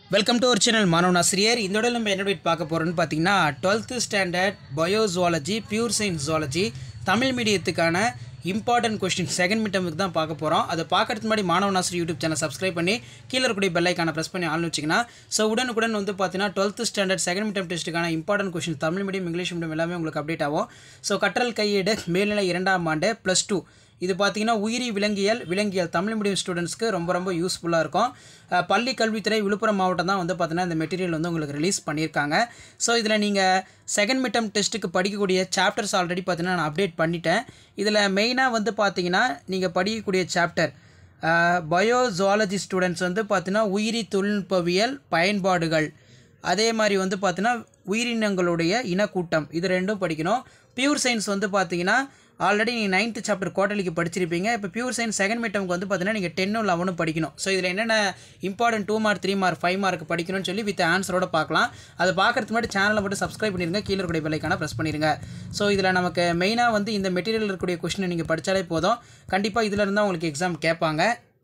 welcome to ஒரு channel மாணவன் ஆசிரியர் இந்த உடல் நம்ம என்ன டேட் பார்க்க போகிறோம்னு பார்த்தீங்கன்னா twelfth standard biozoology pure science zoology Tamil மீடியத்துக்கான இம்பார்ட்டன்ட் கொஸ்டின் செகண்ட் மீட்டமுக்கு தான் பார்க்க போகிறோம் அதை பார்க்கறதுக்கு முன்னாடி மாணவன் ஆசிரியர் யூடியூப் சேனல் சப்ஸ்கிரைப் பண்ணி கீழே இருக்கக்கூடிய பெல் ஐக்கான ப்ரெஸ் பண்ணி ஆள்னு வச்சிங்கன்னா ஸோ உடனுக்குடன் வந்து பார்த்தீங்கன்னா டுவெல்த்து ஸ்டாண்டர்ட் செகண்ட் மீட்டம் டெஸ்ட்டுக்கான important question Tamil medium English medium எல்லாமே உங்களுக்கு அப்டேட் ஆகும் ஸோ கற்றல் கையேடு மேல்நிலை இரண்டாம் ஆண்டு ப்ளஸ் டூ இது பார்த்தீங்கன்னா உயிரி விலங்கியல் விலங்கியல் தமிழ் மீடியம் ஸ்டூடெண்ட்ஸ்க்கு ரொம்ப ரொம்ப யூஸ்ஃபுல்லாக இருக்கும் அஹ் பள்ளி கல்வித்துறை விழுப்புரம் மாவட்டம் தான் வந்து பார்த்தீங்கன்னா இந்த மெட்டீரியல் வந்து உங்களுக்கு ரிலீஸ் பண்ணியிருக்காங்க ஸோ இதில் நீங்கள் செகண்ட் மிட்டம் டெஸ்ட்டுக்கு படிக்கக்கூடிய சாப்டர்ஸ் ஆல்ரெடி பார்த்தீங்கன்னா நான் அப்டேட் பண்ணிட்டேன் இதில் மெயினாக வந்து பார்த்தீங்கன்னா நீங்கள் படிக்கக்கூடிய சாப்டர் பயோ ஜுவாலஜி ஸ்டூடெண்ட்ஸ் வந்து பார்த்தீங்கன்னா உயிரி தொழில்நுட்பவியல் பயன்பாடுகள் அதே மாதிரி வந்து பார்த்தீங்கன்னா உயிரினங்களுடைய இனக்கூட்டம் இது ரெண்டும் படிக்கணும் பியூர் சயின்ஸ் வந்து பார்த்தீங்கன்னா ஆல்ரெடி நீங்கள் நைன்த்து சாப்டர் குவார்டர்லிக்கு படிச்சிருப்பீங்க இப்போ பியூர் சயின்ஸ் செகண்ட் மிட்டமுக்கு வந்து பார்த்தீங்கன்னா நீங்கள் டென்னும் லெவனும் படிக்கணும் ஸோ இதில் என்னென்ன important two mark three mark five mark படிக்கணும்னு சொல்லி வித் ஆன்சரோட பார்க்கலாம் அதை பார்க்கறதுக்கு முன்னாடி சேனலை மட்டும் சப்ஸ்கிரைப் பண்ணிருங்க கீழே இருக்கக்கூடிய பெல்லைக்கான ப்ரெஸ் பண்ணிருங்க ஸோ இதில் நமக்கு மெயினாக வந்து இந்த மெட்டீரியல் இருக்கக்கூடிய கொஸ்டினை நீங்கள் படித்தாலே போதும் கண்டிப்பாக இதில் இருந்தால் உங்களுக்கு எக்ஸாம் கேட்பாங்க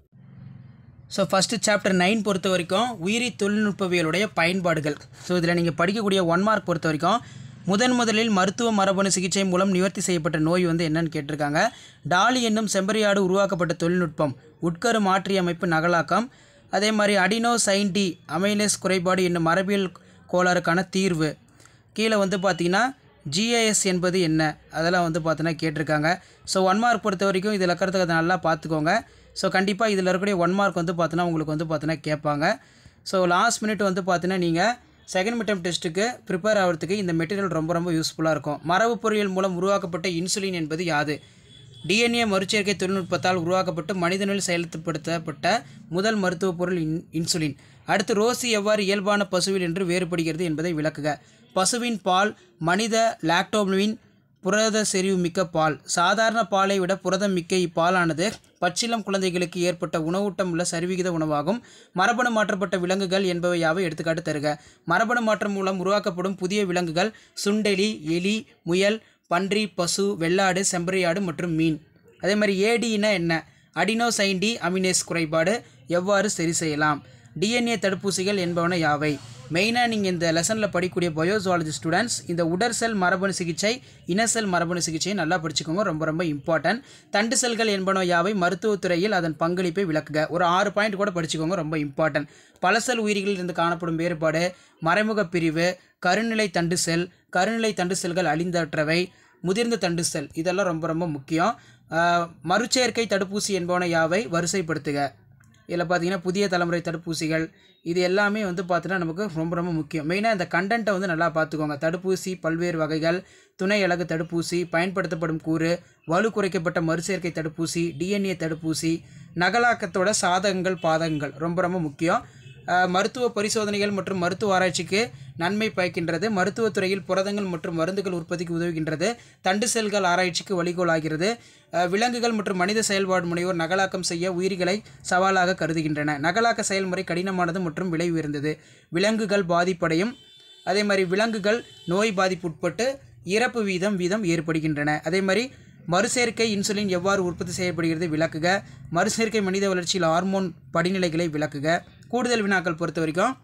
ஸோ ஃபஸ்ட்டு சாப்டர் நைன் பொறுத்த வரைக்கும் உயிரி தொழில்நுட்பவியலுடைய பயன்பாடுகள் ஸோ இதில் நீங்கள் படிக்கக்கூடிய ஒன் மார்க் பொறுத்த வரைக்கும் முதன் முதலில் மருத்துவ மரபணு சிகிச்சை மூலம் நிவர்த்தி செய்யப்பட்ட நோய் வந்து என்னன்னு கேட்டிருக்காங்க டாலி என்னும் செம்பரியாடு உருவாக்கப்பட்ட தொழில்நுட்பம் உட்கரு மாற்றி அமைப்பு நகலாக்கம் அதே மாதிரி அடினோ சைன்டி அமைலேஸ் குறைபாடு என்னும் மரபியல் கோளாறுக்கான தீர்வு கீழே வந்து பார்த்தீங்கன்னா ஜிஐஎஸ் என்பது என்ன அதெல்லாம் வந்து பார்த்தீங்கன்னா கேட்டிருக்காங்க ஸோ ஒன் மார்க் பொறுத்த வரைக்கும் இதில் இருக்கிறதுக்கு நல்லா பார்த்துக்கோங்க ஸோ கண்டிப்பாக இதில் இருக்கக்கூடிய ஒன் மார்க் வந்து பார்த்தீங்கன்னா உங்களுக்கு வந்து பார்த்தீங்கன்னா கேட்பாங்க ஸோ லாஸ்ட் மினிட் வந்து பார்த்தீங்கன்னா நீங்கள் செகண்ட் மிட்டம் டெஸ்ட்டுக்கு ப்ரிப்பேர் ஆகிறதுக்கு இந்த மெட்டீரியல் ரொம்ப ரொம்ப யூஸ்ஃபுல்லாக இருக்கும் மரபு பொறியியல் மூலம் உருவாக்கப்பட்ட இன்சுலின் என்பது யாது டிஎன்ஏ மறுச்சேர்க்கை தொழில்நுட்பத்தால் உருவாக்கப்பட்டு மனிதனில் செயல்படுத்தப்பட்ட முதல் மருத்துவ பொருள் இன் இன்சுலின் அடுத்து ரோசி எவ்வாறு இயல்பான பசுவில் என்று வேறுபடுகிறது என்பதை விளக்குக பசுவின் பால் மனித லாக்டோமின் புரத செறிவு மிக்க பால் சாதாரண பாலை விட புரதம் மிக்க இப்பாலானது பச்சிளம் குழந்தைகளுக்கு ஏற்பட்ட உணவூட்டம் உள்ள சரிவிகித உணவாகும் மரபணு மாற்றப்பட்ட விலங்குகள் என்பவை யாவை எடுத்துக்காட்டு தருக மரபணு மாற்றம் மூலம் உருவாக்கப்படும் புதிய விலங்குகள் சுண்டெலி எலி முயல் பன்றி பசு வெள்ளாடு செம்பரியாடு மற்றும் மீன் அதே மாதிரி ஏடினா என்ன அடினோசைன்டி அமினேஸ் குறைபாடு எவ்வாறு சரி செய்யலாம் டிஎன்ஏ தடுப்பூசிகள் என்பவன யாவை மெயினாக நீங்கள் இந்த லெசனில் படிக்கக்கூடிய பயோசுவாலஜி ஸ்டூடெண்ட்ஸ் இந்த உடற் செல் மரபணு சிகிச்சை இனசெல் மரபணு சிகிச்சையை நல்லா படிச்சுக்கோங்க ரொம்ப ரொம்ப இம்பார்ட்டன்ட் தண்டு செல்கள் என்பன யாவை மருத்துவத்துறையில் அதன் பங்களிப்பை விளக்குக ஒரு ஆறு பாயிண்ட் கூட படிச்சுக்கோங்க ரொம்ப இம்பார்ட்டன்ட் பலசெல் உயிரிகளில் இருந்து காணப்படும் வேறுபாடு மறைமுக பிரிவு கருநிலை தண்டு செல் கருநிலை தண்டு செல்கள் அழிந்தற்றவை முதிர்ந்த தண்டு செல் இதெல்லாம் ரொம்ப ரொம்ப முக்கியம் ஆஹ், மறுச்சேர்க்கை தடுப்பூசி என்பவன யாவை வரிசைப்படுத்துக இதில் பார்த்தீங்கன்னா புதிய தலைமுறை தடுப்பூசிகள் இது எல்லாமே வந்து பார்த்தீங்கன்னா நமக்கு ரொம்ப ரொம்ப முக்கியம் மெயினாக இந்த கண்டென்ட்டை வந்து நல்லா பார்த்துக்கோங்க தடுப்பூசி பல்வேறு வகைகள் துணை அலகு தடுப்பூசி பயன்படுத்தப்படும் கூறு வலு குறைக்கப்பட்ட மறுசேர்க்கை தடுப்பூசி டிஎன்ஏ தடுப்பூசி நகலாக்கத்தோட சாதகங்கள் பாதகங்கள் ரொம்ப ரொம்ப முக்கியம் அஹ், மருத்துவ பரிசோதனைகள் மற்றும் மருத்துவ ஆராய்ச்சிக்கு நன்மை பயக்கின்றது மருத்துவத்துறையில் புரதங்கள் மற்றும் மருந்துகள் உற்பத்திக்கு உதவுகின்றது தண்டு செல்கள் ஆராய்ச்சிக்கு வழிகோல் ஆகிறது அஹ், விலங்குகள் மற்றும் மனித செயல்பாடு முனைவோர் நகலாக்கம் செய்ய உயிரிகளை சவாலாக கருதுகின்றன நகலாக்க செயல்முறை கடினமானது மற்றும் விலை உயர்ந்தது விலங்குகள் பாதிப்படையும் அதே மாதிரி விலங்குகள் நோய் பாதிப்பு உட்பட்டு இறப்பு வீதம் வீதம் ஏற்படுகின்றன அதே மாதிரி மறுசேர்க்கை இன்சுலின் எவ்வாறு உற்பத்தி செய்யப்படுகிறது விளக்குக மறுசேர்க்கை மனித வளர்ச்சியில் ஹார்மோன் படிநிலைகளை விளக்குக கூடுதல் வினாக்கள் பொறுத்த வரைக்கும்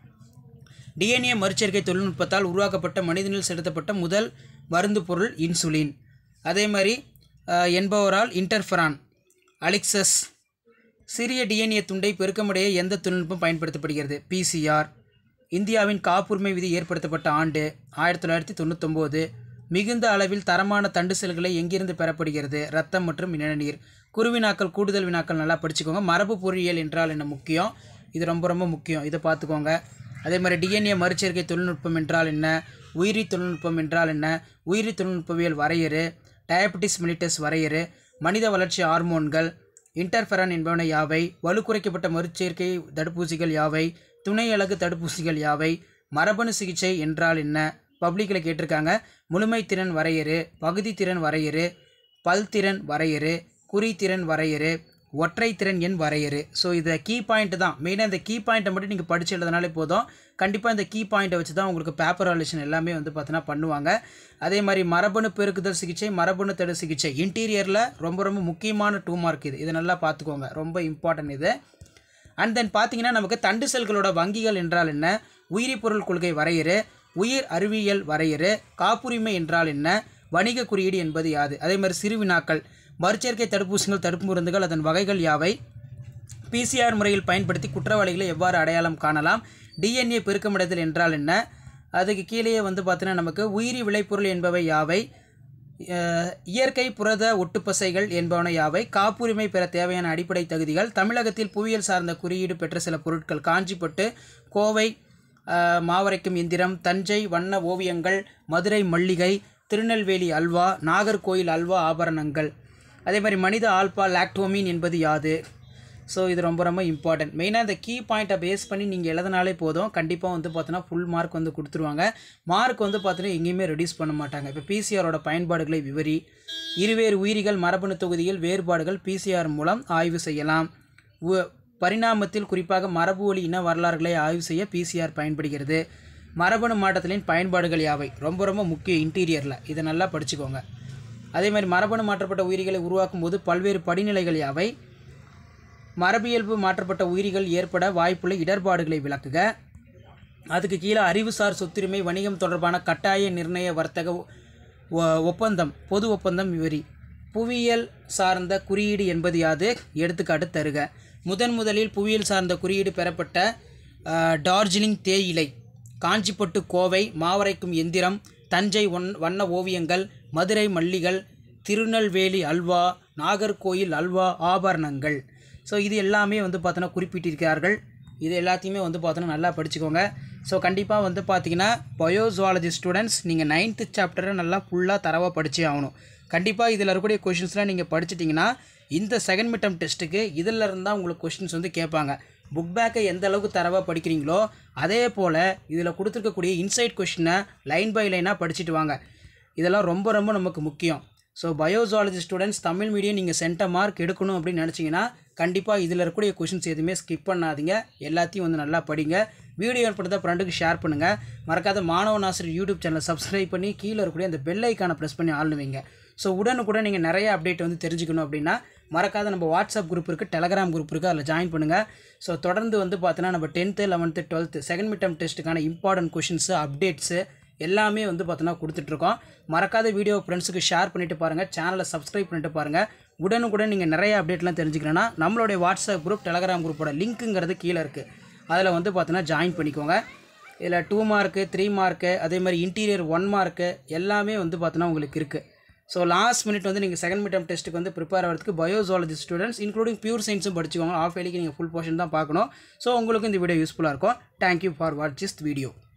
டிஎன்ஏ மறுச்சேர்க்கை தொழில்நுட்பத்தால் உருவாக்கப்பட்ட மனிதனில் செலுத்தப்பட்ட முதல் மருந்து பொருள் இன்சுலின் அதே மாதிரி அஹ், என்பவரால் இன்டர்ஃபரான் அலிக்சஸ் சிறிய டிஎன்ஏ துண்டை பெருக்கமடைய எந்த தொழில்நுட்பம் பயன்படுத்தப்படுகிறது பிசிஆர் இந்தியாவின் காப்புரிமை விதி ஏற்படுத்தப்பட்ட ஆண்டு ஆயிரத்தி தொள்ளாயிரத்தி தொண்ணூத்தொம்போது மிகுந்த அளவில் தரமான தண்டு செல்களை எங்கிருந்து பெறப்படுகிறது ரத்தம் மற்றும் இளநீர் குருவினாக்கள் கூடுதல் வினாக்கள் நல்லா படிச்சுக்கோங்க மரபு பொறியியல் என்றால் என்ன முக்கியம் இது ரொம்ப ரொம்ப முக்கியம் இதை பார்த்துக்கோங்க அதே மாதிரி டிஎன்ஏ மறுச்சேர்க்கை தொழில்நுட்பம் என்றால் என்ன உயிரி தொழில்நுட்பம் என்றால் என்ன உயிரி தொழில்நுட்பவியல் வரையறு டயபெட்டிஸ் மிலிட்டஸ் வரையறு மனித வளர்ச்சி ஹார்மோன்கள் இன்டர்ஃபெரான் என்பவன யாவை வலுக்குறைக்கப்பட்ட மறுச்சேர்க்கை தடுப்பூசிகள் யாவை துணை அலகு தடுப்பூசிகள் யாவை மரபணு சிகிச்சை என்றால் என்ன பப்ளிக்கில் கேட்டிருக்காங்க முழுமைத்திறன் வரையறு பகுதித்திறன் வரையறு பல்திறன் வரையறு குறித்திறன் வரையறு ஒற்றை திறன் எண் வரையறு ஸோ இதை கீ பாயிண்ட் தான் மெயினாக இந்த கீ பாயிண்ட்டை மட்டும் நீங்கள் படிச்சு எழுதினாலே போதும் கண்டிப்பாக இந்த கீ பாயிண்ட்டை வச்சு தான் உங்களுக்கு பேப்பர் ஆலேஷன் எல்லாமே வந்து பார்த்தீங்கன்னா பண்ணுவாங்க அதே மாதிரி மரபணு பெருக்குதல் சிகிச்சை மரபணு தடு சிகிச்சை இன்டீரியரில் ரொம்ப ரொம்ப முக்கியமான டூ மார்க் இது இதை நல்லா பார்த்துக்கோங்க ரொம்ப இம்பார்ட்டன்ட் இது அண்ட் தென் பார்த்தீங்கன்னா நமக்கு தண்டு செல்களோட வங்கிகள் என்றால் என்ன உயிரி பொருள் கொள்கை வரையறு உயிர் அறிவியல் வரையறு காப்புரிமை என்றால் என்ன வணிக குறியீடு என்பது யாது அதே மாதிரி சிறுவினாக்கள் மறுச்சேர்க்கை தடுப்பூசிகள் தடுப்பு மருந்துகள் அதன் வகைகள் யாவை பிசிஆர் முறையில் பயன்படுத்தி குற்றவாளிகளை எவ்வாறு அடையாளம் காணலாம் டிஎன்ஏ பெருக்கமிடுதல் என்றால் என்ன அதுக்கு கீழேயே வந்து பார்த்தீங்கன்னா நமக்கு உயிரி விளைபொருள் என்பவை யாவை அஹ், இயற்கை புரத ஒட்டுப்பசைகள் என்பவன யாவை காப்புரிமை பெற தேவையான அடிப்படை தகுதிகள் தமிழகத்தில் புவியியல் சார்ந்த குறியீடு பெற்ற சில பொருட்கள் காஞ்சிப்பட்டு கோவை அஹ், மாவரைக்கும் எந்திரம் தஞ்சை வண்ண ஓவியங்கள் மதுரை மல்லிகை திருநெல்வேலி அல்வா நாகர்கோயில் அல்வா ஆபரணங்கள் அதே மாதிரி மனித ஆல்பா லாக்டோமின் என்பது யாது ஸோ இது ரொம்ப ரொம்ப இம்பார்ட்டன்ட் மெயினாக இந்த கீ பாயிண்ட்டை பேஸ் பண்ணி நீங்கள் எழுதினாலே போதும் கண்டிப்பாக வந்து பார்த்தோன்னா ஃபுல் மார்க் வந்து கொடுத்துருவாங்க மார்க் வந்து பார்த்தீங்கன்னா எங்கேயுமே ரெடியூஸ் பண்ண மாட்டாங்க இப்போ பிசிஆரோட பயன்பாடுகளை விவரி இருவேறு உயிரிகள் மரபணு தொகுதியில் வேறுபாடுகள் பிசிஆர் மூலம் ஆய்வு செய்யலாம் உ- பரிணாமத்தில் குறிப்பாக மரபு வழி இன வரலாறுகளை ஆய்வு செய்ய பிசிஆர் பயன்படுகிறது மரபணு மாற்றத்தின் பயன்பாடுகள் யாவை ரொம்ப ரொம்ப முக்கிய இன்டீரியரில் இதை நல்லா படிச்சுக்கோங்க அதே மாதிரி மரபணு மாற்றப்பட்ட உயிரிகளை உருவாக்கும் போது பல்வேறு படிநிலைகள் யாவை மரபியல்பு மாற்றப்பட்ட உயிரிகள் ஏற்பட வாய்ப்புள்ள இடர்பாடுகளை விளக்குக அதுக்கு கீழே அறிவுசார் சொத்துரிமை வணிகம் தொடர்பான கட்டாய நிர்ணய வர்த்தக ஒ- ஒப்பந்தம் பொது ஒப்பந்தம் விவரி புவியியல் சார்ந்த குறியீடு என்பது யாது எடுத்துக்காட்டு தருக முதன் முதலில் புவியியல் சார்ந்த குறியீடு பெறப்பட்ட அஹ், டார்ஜிலிங் தேயிலை காஞ்சிப்பட்டு கோவை மாவரைக்கும் எந்திரம் தஞ்சை ஒன் வண்ண ஓவியங்கள் மதுரை மல்லிகள் திருநெல்வேலி அல்வா நாகர்கோயில் அல்வா ஆபரணங்கள் ஸோ இது எல்லாமே வந்து பார்த்தோன்னா குறிப்பிட்டிருக்கிறார்கள் இது எல்லாத்தையுமே வந்து பார்த்தோன்னா நல்லா படிச்சுக்கோங்க ஸோ கண்டிப்பாக வந்து பார்த்தீங்கன்னா பயோசுவாலஜி ஸ்டூடெண்ட்ஸ் நீங்கள் நைன்த்து சாப்டரை நல்லா ஃபுல்லாக தரவாக படிச்சே ஆகணும் கண்டிப்பாக இதில் இருக்கக்கூடிய கொஷின்ஸ்லாம் நீங்கள் படிச்சிட்டிங்கன்னா இந்த செகண்ட் மிட்டம் டெஸ்ட்டுக்கு இதில் இருந்தால் உங்களுக்கு கொஷின்ஸ் வந்து கேட்பாங்க புக் பேக்கை எந்த அளவுக்கு தரவாக படிக்கிறீங்களோ அதே போல் இதில் கொடுத்துருக்கக்கூடிய இன்சைட் கொஷினை லைன் பை லைனாக படிச்சுட்டு வாங்க இதெல்லாம் ரொம்ப ரொம்ப நமக்கு முக்கியம் so biology students Tamil medium நீங்கள் சென்ட மார்க் எடுக்கணும் அப்படின்னு நினச்சிங்கன்னா கண்டிப்பாக இதில் இருக்கக்கூடிய கொஷின்ஸ் எதுவுமே ஸ்கிப் பண்ணாதீங்க எல்லாத்தையும் வந்து நல்லா படிங்க வீடியோ ஏற்படுத்த ஃப்ரெண்டுக்கு ஷேர் பண்ணுங்கள் மறக்காத மாணவ நாசர் யூடியூப் சேனலை சப்ஸ்கிரைப் பண்ணி கீழே இருக்கக்கூடிய அந்த பெல் ஐக்கானை ப்ரெஸ் பண்ணி ஆள்னு வைங்க ஸோ உடனுக்குடன் நீங்கள் நிறைய அப்டேட் வந்து தெரிஞ்சுக்கணும் அப்படின்னா மறக்காத நம்ம வாட்ஸ்அப் குரூப் இருக்குது டெலகிராம் குரூப் இருக்குது அதில் ஜாயின் பண்ணுங்கள் ஸோ தொடர்ந்து வந்து பார்த்தீங்கன்னா நம்ம tenth eleventh twelfth second midterm டெஸ்ட்டுக்கான இம்பார்ட்டன்ட் கொஷின்ஸு அப்டேட்ஸு எல்லாமே வந்து பார்த்தோன்னா கொடுத்துட்ருக்கோம் மறக்காத வீடியோ ஃப்ரெண்ட்ஸுக்கு ஷேர் பண்ணிட்டு பாருங்கள் சேனலை சப்ஸ்கிரைப் பண்ணிட்டு பாருங்கள் உடனுக்குடன் நீங்கள் நிறைய அப்டேட்லாம் தெரிஞ்சுக்கணும்னா நம்மளுடைய வாட்ஸ்அப் குரூப் டெலகிராம் குரூப்போட லிங்க்குங்கிறது கீழே இருக்குது அதில் வந்து பார்த்தோன்னா ஜாயின் பண்ணிக்கோங்க இதில் டூ மார்க்கு த்ரீ மார்க்கு அதே மாதிரி இன்டீரியர் ஒன் மார்க்கு எல்லாமே வந்து பார்த்தோன்னா உங்களுக்கு இருக்குது ஸோ லாஸ்ட் மினிட் வந்து நீங்கள் செகண்ட் மிட்டம் டெஸ்ட்டுக்கு வந்து ப்ரிப்பேர் ஆகிறதுக்கு பயோசாலஜி ஸ்டூடெண்ட்ஸ் இன்க்ளூடிங் பியூர் சயின்ஸும் படிச்சுக்கோங்க ஆஃப் வேலைக்கு நீங்கள் ஃபுல் போர்ஷன் தான் பார்க்கணும் ஸோ உங்களுக்கு இந்த வீடியோ யூஸ்ஃபுல்லாக இருக்கும் thank you for watch this video